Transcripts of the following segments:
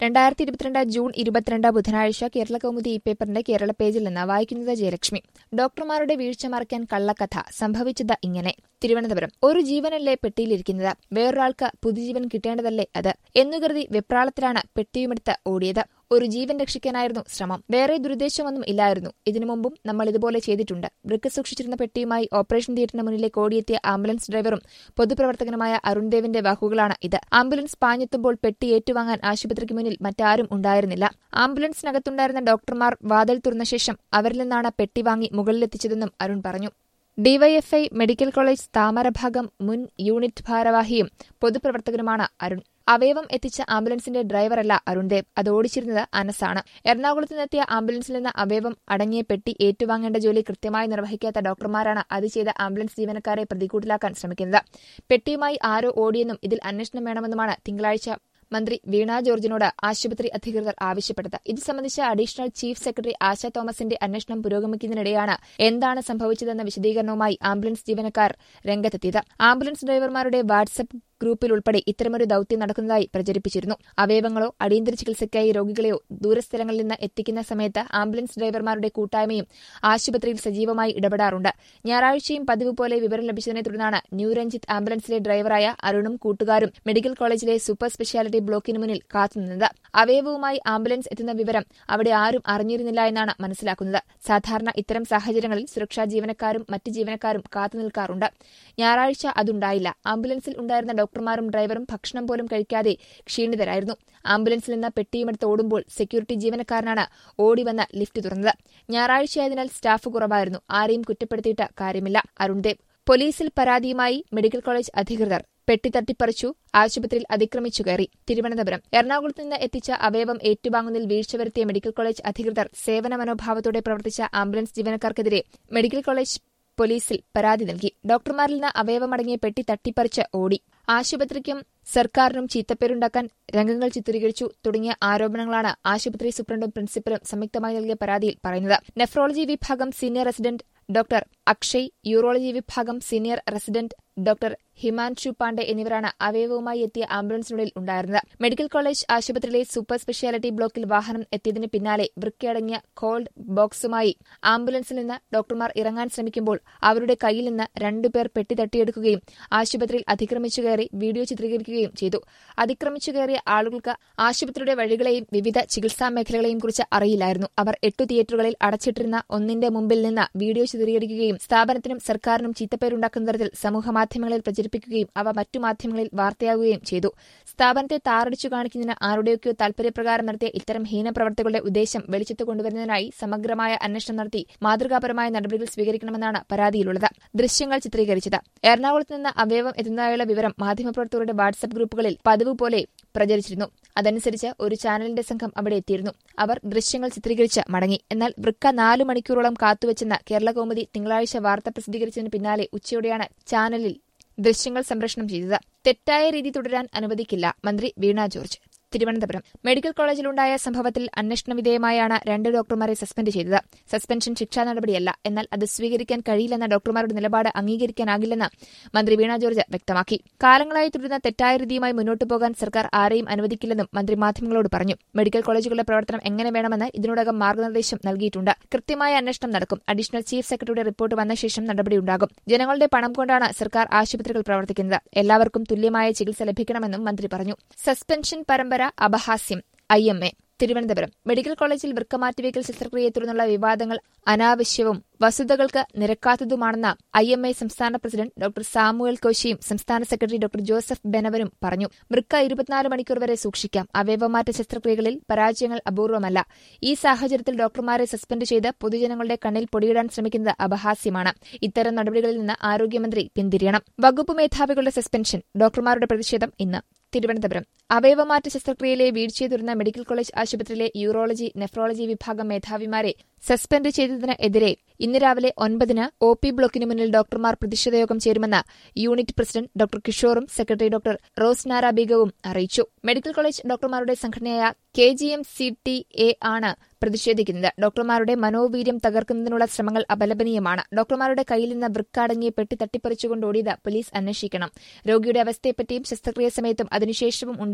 രണ്ടായിരത്തി ഇരുപത്തിരണ്ട് ജൂൺ ഇരുപത്തിരണ്ട് ബുധനാഴ്ച കേരള കൗമുദി ഈ പേപ്പറിന്റെ കേരള പേജിൽ നിന്ന് വായിക്കുന്നത് ജയലക്ഷ്മി ഡോക്ടർമാരുടെ വീഴ്ച മറയ്ക്കാൻ കള്ളക്കഥ സംഭവിച്ചത് ഇങ്ങനെ തിരുവനന്തപുരം ഒരു ജീവനല്ലേ പെട്ടിയിലിരിക്കുന്നത് വേറൊരാൾക്ക് പുതുജീവൻ കിട്ടേണ്ടതല്ലേ അത് എന്നു കരുതി വെപ്രാളത്തിലാണ് പെട്ടിയുമെടുത്ത് ഓടിയത് ഒരു ജീവൻ രക്ഷിക്കാനായിരുന്നു ശ്രമം വേറെ ദുരുദ്ദേശമൊന്നും ഇല്ലായിരുന്നു ഇതിനു മുമ്പും നമ്മൾ ഇതുപോലെ ചെയ്തിട്ടുണ്ട് വൃക്ക സൂക്ഷിച്ചിരുന്ന പെട്ടിയുമായി ഓപ്പറേഷൻ തിയേറ്ററിന് മുന്നിലേക്ക് ഓടിയെത്തിയ ആംബുലൻസ് ഡ്രൈവറും പൊതുപ്രവർത്തകനുമായ അരുൺദേവിന്റെ വാക്കുകളാണ് ഇത് ആംബുലൻസ് പാഞ്ഞെത്തുമ്പോൾ പെട്ടി ഏറ്റുവാങ്ങാൻ ആശുപത്രിക്ക് മുന്നിൽ മറ്റാരും ഉണ്ടായിരുന്നില്ല ആംബുലൻസിനകത്തുണ്ടായിരുന്ന ഡോക്ടർമാർ വാതിൽ തുറന്ന ശേഷം അവരിൽ നിന്നാണ് പെട്ടി വാങ്ങി മുകളിലെത്തിച്ചതെന്നും അരുൺ പറഞ്ഞു ഡിവൈഎഫ്ഐ മെഡിക്കൽ കോളേജ് താമരഭാഗം മുൻ യൂണിറ്റ് ഭാരവാഹിയും പൊതുപ്രവർത്തകനുമാണ് അരുൺ അവയവം എത്തിച്ച ആംബുലൻസിന്റെ ഡ്രൈവറല്ല അരുൺദേവ് അത് ഓടിച്ചിരുന്നത് അനസാണ് എറണാകുളത്ത് നിന്നെത്തിയ ആംബുലൻസിൽ നിന്ന് അവയവം അടങ്ങിയ പെട്ടി ഏറ്റുവാങ്ങേണ്ട ജോലി കൃത്യമായി നിർവഹിക്കാത്ത ഡോക്ടർമാരാണ് അത് ചെയ്ത ആംബുലൻസ് ജീവനക്കാരെ പ്രതികൂട്ടിലാക്കാൻ ശ്രമിക്കുന്നത് പെട്ടിയുമായി ആരോ ഓടിയെന്നും ഇതിൽ അന്വേഷണം വേണമെന്നുമാണ് തിങ്കളാഴ്ച മന്ത്രി വീണ ജോർജിനോട് ആശുപത്രി അധികൃതർ ആവശ്യപ്പെട്ടത് ഇത് സംബന്ധിച്ച അഡീഷണൽ ചീഫ് സെക്രട്ടറി ആശ തോമസിന്റെ അന്വേഷണം പുരോഗമിക്കുന്നതിനിടെയാണ് എന്താണ് സംഭവിച്ചതെന്ന വിശദീകരണവുമായി ആംബുലൻസ് ജീവനക്കാർ രംഗത്തെത്തിയത് ആംബുലൻസ് ഡ്രൈവർമാരുടെ വാട്സ്ആപ്പ് ഗ്രൂപ്പിൽ ഉൾപ്പെടെ ഇത്തരമൊരു ദൌത്യം നടക്കുന്നതായി പ്രചരിപ്പിച്ചിരുന്നു അവയവങ്ങളോ അടിയന്തര ചികിത്സയ്ക്കായി രോഗികളെയോ ദൂരസ്ഥലങ്ങളിൽ നിന്ന് എത്തിക്കുന്ന സമയത്ത് ആംബുലൻസ് ഡ്രൈവർമാരുടെ കൂട്ടായ്മയും ആശുപത്രിയിൽ സജീവമായി ഇടപെടാറുണ്ട് ഞായറാഴ്ചയും പതിവ് പോലെ വിവരം ലഭിച്ചതിനെ തുടർന്നാണ് ന്യൂ രഞ്ജിത്ത് ആംബുലൻസിലെ ഡ്രൈവറായ അരുണും കൂട്ടുകാരും മെഡിക്കൽ കോളേജിലെ സൂപ്പർ സ്പെഷ്യാലിറ്റി ബ്ലോക്കിന് മുന്നിൽ കാത്തുനിന്നത് അവയവവുമായി ആംബുലൻസ് എത്തുന്ന വിവരം അവിടെ ആരും അറിഞ്ഞിരുന്നില്ല എന്നാണ് മനസ്സിലാക്കുന്നത് സാധാരണ ഇത്തരം സാഹചര്യങ്ങളിൽ സുരക്ഷാ ജീവനക്കാരും മറ്റ് ജീവനക്കാരും കാത്തുനിൽക്കാറുണ്ട് ഞായറാഴ്ച അതുണ്ടായില്ല ആംബുലൻസിൽ ഉണ്ടായിരുന്ന ഡോക്ടർമാരും ഡ്രൈവറും ഭക്ഷണം പോലും കഴിക്കാതെ ക്ഷീണിതരായിരുന്നു ആംബുലൻസിൽ നിന്ന് പെട്ടിയുമെടുത്ത് ഓടുമ്പോൾ സെക്യൂരിറ്റി ജീവനക്കാരനാണ് ഓടിവന്ന് ലിഫ്റ്റ് തുറന്നത് ഞായറാഴ്ചയായതിനാൽ സ്റ്റാഫ് കുറവായിരുന്നു ആരെയും കുറ്റപ്പെടുത്തിയിട്ട് കാര്യമില്ല അരുൺദേവ് പോലീസിൽ പരാതിയുമായി മെഡിക്കൽ കോളേജ് അധികൃതർ പെട്ടി തട്ടിപ്പറിച്ചു ആശുപത്രിയിൽ അതിക്രമിച്ചു കയറി തിരുവനന്തപുരം എറണാകുളത്ത് നിന്ന് എത്തിച്ച അവയവം ഏറ്റുവാങ്ങുന്നതിൽ വീഴ്ച വരുത്തിയ മെഡിക്കൽ കോളേജ് അധികൃതർ സേവന മനോഭാവത്തോടെ പ്രവർത്തിച്ച ആംബുലൻസ് ജീവനക്കാർക്കെതിരെ മെഡിക്കൽ കോളേജ് പോലീസിൽ പരാതി നൽകി ഡോക്ടർമാരിൽ നിന്ന് അവയവമടങ്ങിയ പെട്ടി തട്ടിപ്പറിച്ച് ഓടി ആശുപത്രിക്കും സർക്കാരിനും ചീത്തപ്പേരുണ്ടാക്കാൻ രംഗങ്ങൾ ചിത്രീകരിച്ചു തുടങ്ങിയ ആരോപണങ്ങളാണ് ആശുപത്രി സൂപ്രണ്ടും പ്രിൻസിപ്പലും സംയുക്തമായി നൽകിയ പരാതിയിൽ പറയുന്നത് നെഫ്രോളജി വിഭാഗം senior resident doctor Akshay urology വിഭാഗം senior resident doctor Himanshu Pandey എന്നിവരാണ് അവയവവുമായി എത്തിയ ആംബുലൻസിനുള്ളിൽ ഉണ്ടായിരുന്നത് മെഡിക്കൽ കോളേജ് ആശുപത്രിയിലെ സൂപ്പർ സ്പെഷ്യാലിറ്റി ബ്ലോക്കിൽ വാഹനം എത്തിയതിന് പിന്നാലെ വൃക്കയടങ്ങിയ കോൾഡ് ബോക്സുമായി ആംബുലൻസിൽ നിന്ന് ഡോക്ടർമാർ ഇറങ്ങാൻ ശ്രമിക്കുമ്പോൾ അവരുടെ കയ്യിൽ നിന്ന് രണ്ടുപേർ പെട്ടി തട്ടിയെടുക്കുകയും ആശുപത്രിയിൽ അതിക്രമിച്ചു കയറി വീഡിയോ ചിത്രീകരിക്കുകയും ചെയ്തു അതിക്രമിച്ചു കയറിയ ആളുകൾക്ക് ആശുപത്രിയുടെ വഴികളെയും വിവിധ ചികിത്സാ മേഖലകളെയും കുറിച്ച് അറിയില്ലായിരുന്നു അവർ എട്ടു തിയേറ്ററുകളിൽ അടച്ചിട്ടിരുന്ന ഒന്നിന്റെ മുമ്പിൽ നിന്ന് വീഡിയോ ചിത്രീകരിക്കുകയും സ്ഥാപനത്തിനും സർക്കാരിനും ചീത്തപ്പേരുണ്ടാക്കുന്ന തരത്തിൽ സമൂഹമാധ്യമങ്ങളിൽ പ്രചരിപ്പിക്കുകയും അവ മറ്റു മാധ്യമങ്ങളിൽ വാർത്തയാകുകയും ചെയ്തു സ്ഥാപനത്തെ താറടിച്ചു കാണിക്കുന്നതിന് ആരുടെയൊക്കെയോ താൽപര്യപ്രകാരം നടത്തിയ ഇത്തരം ഹീനപ്രവർത്തികളുടെ ഉദ്ദേശം വെളിച്ചത്ത് കൊണ്ടുവരുന്നതിനായി സമഗ്രമായ അന്വേഷണം നടത്തി മാതൃകാപരമായ നടപടികൾ സ്വീകരിക്കണമെന്നാണ് പരാതിയിലുള്ളത് ദൃശ്യങ്ങൾ ചിത്രീകരിച്ചത് എറണാകുളത്ത് നിന്ന് അവയവം എത്തുന്നതായുള്ള വിവരം മാധ്യമപ്രവർത്തകരുടെ വാട്സ്ആപ്പ് ഗ്രൂപ്പുകളിൽ പതിവ് പോലെ പ്രചരിച്ചിരുന്നു അതനുസരിച്ച് ഒരു ചാനലിന്റെ സംഘം അവിടെ എത്തിയിരുന്നു അവർ ദൃശ്യങ്ങൾ ചിത്രീകരിച്ച് മടങ്ങി എന്നാൽ വൃക്ക നാലു മണിക്കൂറോളം കാത്തുവച്ചെന്ന് കേരള കൗമുദി തിങ്കളാഴ്ച വാർത്ത പ്രസിദ്ധീകരിച്ചതിന് പിന്നാലെ ഉച്ചയോടെയാണ് ചാനലിൽ ദൃശ്യങ്ങൾ സംപ്രേഷണം ചെയ്തത് തെറ്റായ രീതി തുടരാൻ അനുവദിക്കില്ല മന്ത്രി വീണ ജോർജ് തിരുവനന്തപുരം മെഡിക്കൽ കോളേജിലുണ്ടായ സംഭവത്തിൽ അന്വേഷണ വിധേയമായാണ് രണ്ട് ഡോക്ടർമാരെ സസ്പെൻഡ് ചെയ്തത് സസ്പെൻഷൻ ശിക്ഷാ നടപടിയല്ല എന്നാൽ അത് സ്വീകരിക്കാൻ കഴിയില്ലെന്ന ഡോക്ടർമാരുടെ നിലപാട് അംഗീകരിക്കാനാകില്ലെന്ന് മന്ത്രി വീണ ജോർജ് വ്യക്തമാക്കി കാലങ്ങളായി തുടരുന്ന തെറ്റായ രീതിയുമായി മുന്നോട്ടു പോകാൻ സർക്കാർ ആരെയും അനുവദിക്കില്ലെന്നും മന്ത്രി മാധ്യമങ്ങളോട് പറഞ്ഞു മെഡിക്കൽ കോളേജുകളുടെ പ്രവർത്തനം എങ്ങനെ വേണമെന്ന് ഇതിനോടകം മാർഗനിർദ്ദേശം നൽകിയിട്ടുണ്ട് കൃത്യമായ അന്വേഷണം നടക്കും അഡീഷണൽ ചീഫ് സെക്രട്ടറിയുടെ റിപ്പോർട്ട് വന്ന ശേഷം നടപടിയുണ്ടാകും ജനങ്ങളുടെ പണം കൊണ്ടാണ് സർക്കാർ ആശുപത്രികൾ പ്രവർത്തിക്കുന്നത് എല്ലാവർക്കും തുല്യമായ ചികിത്സ ലഭിക്കണമെന്നും മന്ത്രി പറഞ്ഞു സസ്പെൻഷൻ പരമ്പര അപഹാസ്യം I M A Thiruvananthapuram medical കോളേജിൽ വൃക്ക മാറ്റിവയ്ക്കൽ ശസ്ത്രക്രിയയെ തുടർന്നുള്ള വിവാദങ്ങൾ അനാവശ്യവും വസ്തുതകൾക്ക് നിരക്കാത്തതുമാണെന്ന് ഐ എം എ സംസ്ഥാന പ്രസിഡന്റ് ഡോക്ടർ സാമുവൽ കോശിയും സംസ്ഥാന സെക്രട്ടറി ഡോക്ടർ ജോസഫ് ബെനവരും പറഞ്ഞു വൃക്ക ഇരുപത്തിനാല് മണിക്കൂർ വരെ സൂക്ഷിക്കാം അവയവമാറ്റ ശസ്ത്രക്രിയകളിൽ പരാജയങ്ങൾ അപൂർവമല്ല ഈ സാഹചര്യത്തിൽ ഡോക്ടർമാരെ സസ്പെൻഡ് ചെയ്ത് പൊതുജനങ്ങളുടെ കണ്ണിൽ പൊടിയിടാൻ ശ്രമിക്കുന്നത് അപഹാസ്യമാണ് ഇത്തരം നടപടികളിൽ നിന്ന് ആരോഗ്യമന്ത്രി പിന്തിരിയണം വകുപ്പ് മേധാവികളുടെ സസ്പെൻഷൻ ഡോക്ടർമാരുടെ പ്രതിഷേധം ഇന്ന് തിരുവനന്തപുരം അവയവമാറ്റ ശസ്ത്രക്രിയയിലെ വീഴ്ചയെ തുടർന്ന് മെഡിക്കൽ കോളേജ് ആശുപത്രിയിലെ യൂറോളജി നെഫ്രോളജി വിഭാഗം മേധാവിമാരെ സസ്പെൻഡ് ചെയ്തതിന് എതിരെ ഇന്ന് രാവിലെ ഒൻപതിന് ഒ പി ബ്ലോക്കിന് മുന്നിൽ ഡോക്ടർമാർ പ്രതിഷേധയോഗം ചേരുമെന്ന് യൂണിറ്റ് പ്രസിഡന്റ് ഡോക്ടർ കിഷോറും സെക്രട്ടറി ഡോക്ടർ റോസ്നാര ബീഗവും അറിയിച്ചു മെഡിക്കൽ കോളേജ് ഡോക്ടർമാരുടെ സംഘടനയായ K G M C T A ആണ് പ്രതിഷേധിക്കുന്നത് ഡോക്ടർമാരുടെ മനോവീര്യം തകർക്കുന്നതിനുള്ള ശ്രമങ്ങൾ അപലപനീയമാണ് ഡോക്ടർമാരുടെ കയ്യിൽ നിന്ന് വൃക്കടങ്ങിയ പെട്ടി തട്ടിപ്പറിച്ചുകൊണ്ട് ഓടിയത് പോലീസ് അന്വേഷിക്കണം രോഗിയുടെ അവസ്ഥയെപ്പറ്റിയും ശസ്ത്രക്രിയ സമയത്തും അതിനുശേഷവും ഉണ്ടാകുന്ന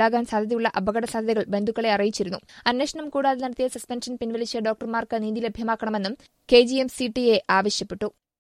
ഉണ്ടാകാൻ സാധ്യതയുള്ള അപകട സാധ്യതകൾ ബന്ധുക്കളെ അറിയിച്ചിരുന്നു അന്വേഷണം കൂടാതെ നടത്തിയ സസ്പെൻഷൻ പിൻവലിച്ച് ഡോക്ടർമാർക്ക് നീതി ലഭ്യമാക്കണമെന്നും K G M C T A ആവശ്യപ്പെട്ടു